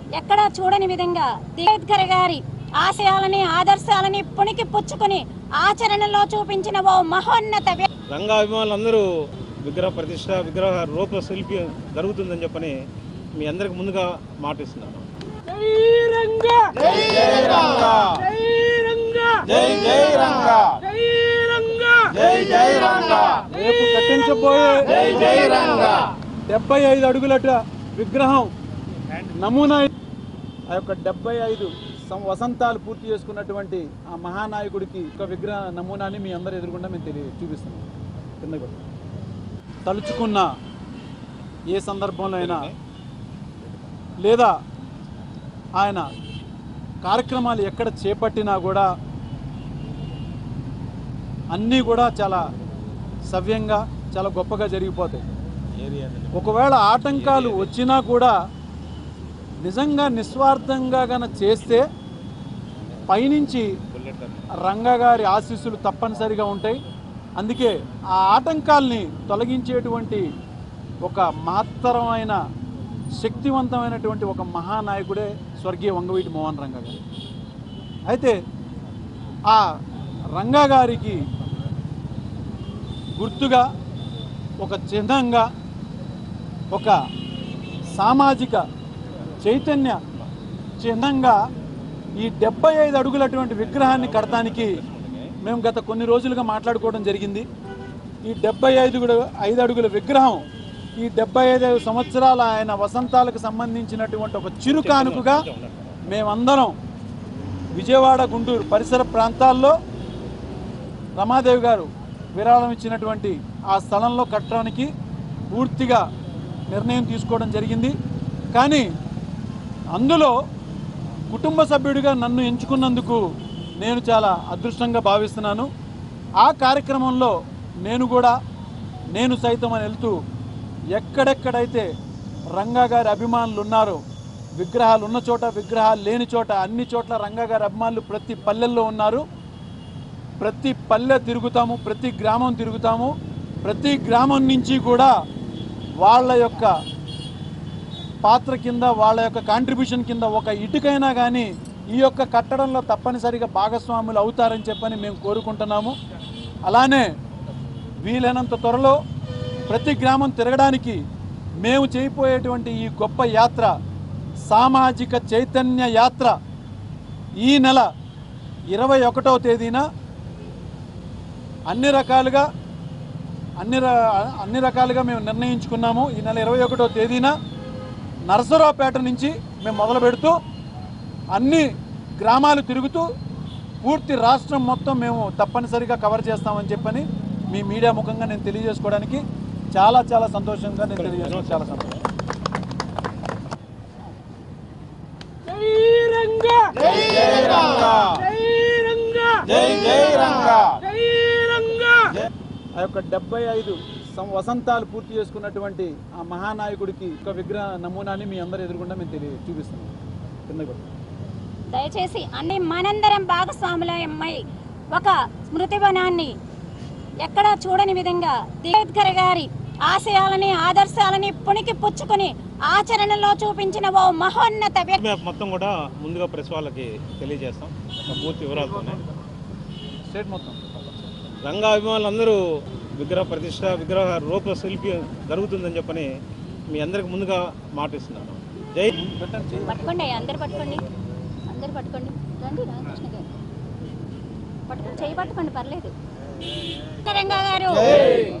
ఎక్కడా చూడని విధంగా అంబేద్కర్ గారి ఆశయాలని ఆదర్శాలని పుణికి పుచ్చుకొని ఆచరణలో చూపించిన ఓ మహోన్నత వ్యక్తి రంగా అభిమానులందరూ విగ్రహ ప్రతిష్ట విగ్రహ రూప శిల్పి జరుగుతుందని చెప్పని మీ అందరికి ముందుగా మాటిస్తున్నాను రేపు కట్టించబోయే డెబ్బై ఐదు అడుగులట విగ్రహం నమూనా ఆ యొక్క డెబ్బై ఐదు సం- వసంతాలు పూర్తి చేసుకున్నటువంటి ఆ మహానాయకుడికి ఒక విగ్రహ నమూనాని మీ అందరు ఎదురుగుండా మేము తెలియ చూపిస్తున్నాం కిందకు రా. తలుచుకున్న ఏ సందర్భంలో అయినా లేదా ఆయన కార్యక్రమాలు ఎక్కడ చేపట్టినా కూడా అన్నీ కూడా చాలా సవ్యంగా చాలా గొప్పగా జరిగిపోతాయి ఒకవేళ ఆటంకాలు వచ్చినా కూడా నిజంగా నిస్వార్థంగా గన చేస్తే పైనుంచి రంగా గారి ఆశీస్సులు తప్పనిసరిగా ఉంటాయి అందుకే ఆ ఆటంకాల్ని తొలగించేటువంటి ఒక మహత్తరమైన శక్తివంతమైనటువంటి ఒక మహానాయకుడే స్వర్గీయ వంగవీటి మోహన్ రంగా గారు అయితే ఆ రంగా గారికి గుర్తుగా ఒక చిహ్నంగా ఒక సామాజిక చైతన్య చిహ్నంగా ఈ డెబ్బై ఐదు అడుగులటువంటి విగ్రహాన్ని కడటానికి మేము గత కొన్ని రోజులుగా మాట్లాడుకోవడం జరిగింది ఈ డెబ్బై ఐదు ఐదు అడుగుల విగ్రహం ఈ డెబ్బై ఐదు సంవత్సరాల ఆయన వసంతాలకు సంబంధించినటువంటి ఒక చిరు కానుకగా మేమందరం విజయవాడ గుంటూరు పరిసర ప్రాంతాల్లో రమాదేవి గారు విరాళం ఇచ్చినటువంటి ఆ స్థలంలో కట్టడానికి పూర్తిగా నిర్ణయం తీసుకోవడం జరిగింది కానీ అందులో కుటుంబ సభ్యుడిగా నన్ను ఎంచుకున్నందుకు నేను చాలా అదృష్టంగా భావిస్తున్నాను ఆ కార్యక్రమంలో నేను కూడా నేను సైతం అని వెళ్తూ ఎక్కడెక్కడైతే రంగా గారి అభిమానులు ఉన్నారో విగ్రహాలు ఉన్న చోట విగ్రహాలు లేని చోట అన్ని చోట్ల రంగా గారి అభిమానులు ప్రతి పల్లెల్లో ఉన్నారు ప్రతి పల్లె తిరుగుతాము ప్రతి గ్రామం తిరుగుతాము ప్రతి గ్రామం నుంచి కూడా వాళ్ళ యొక్క పాత్ర కింద వాళ్ళ యొక్క కాంట్రిబ్యూషన్ కింద ఒక ఇటుకైనా కానీ ఈ యొక్క కట్టడంలో తప్పనిసరిగా భాగస్వాములు అవుతారని చెప్పని మేము కోరుకుంటున్నాము అలానే వీలైనంత త్వరలో ప్రతి గ్రామం తిరగడానికి మేము చేయబోయేటువంటి ఈ గొప్ప యాత్ర సామాజిక చైతన్య యాత్ర ఈ నెల ఇరవై ఒకటవ తేదీన అన్ని రకాలుగా అన్ని ర- అన్ని రకాలుగా మేము నిర్ణయించుకున్నాము ఈ నెల ఇరవై ఒకటో తేదీన నరసరావుపేట నుంచి మేము మొదలు పెడుతూ అన్ని గ్రామాలు తిరుగుతూ పూర్తి రాష్ట్రం మొత్తం మేము తప్పనిసరిగా కవర్ చేస్తామని చెప్పని మీ మీడియా ముఖంగా నేను తెలియజేసుకోవడానికి చాలా చాలా సంతోషంగా నేను తెలియజేసుకోవడం చాలా సంతోషం ఆ యొక్క డెబ్బై ఐదు సం- వసంతాలు పూర్తి చేసుకున్నటువంటి ఆ మహానాయకుడికి ఒక విగ్రహ నమూనాని మీ అందరు ఎదురుగుండా మేము తెలియ చూపిస్తున్నాం కిందకు రా. దయచేసి అన్ని మనందరం భాగస్వాములమై ఒక స్మృతి వనాన్ని ఎక్కడా చూడని విధంగా అంబేద్కర్ గారి ఆశయాలని ఆదర్శాలని పుణికి పుచ్చుకొని ఆచరణలో చూపించిన ఓ మహోన్నత వ్యక్తి మ్యాప్ మొత్తం కూడా ముందుగా ప్రెస్ వాళ్ళకి తెలియజేస్తాం ఆ పూర్తి వివరాలతోనే స్టేట్ మొత్తం రంగా అభిమానులందరూ విగ్రహ ప్రతిష్ట విగ్రహ రూప శిల్పి జరుగుతుందని చెప్పని మీ అందరికి ముందుగా మాటిస్తున్నాను జై పెట్టండి చేయి. పట్టుకోండి అందరు పట్టుకోండి అందరు పట్టుకోండి రండి రామకృష్ణ గారు పట్టుకోండి చేయి పట్టుకోండి పర్లేదు రంగా గారు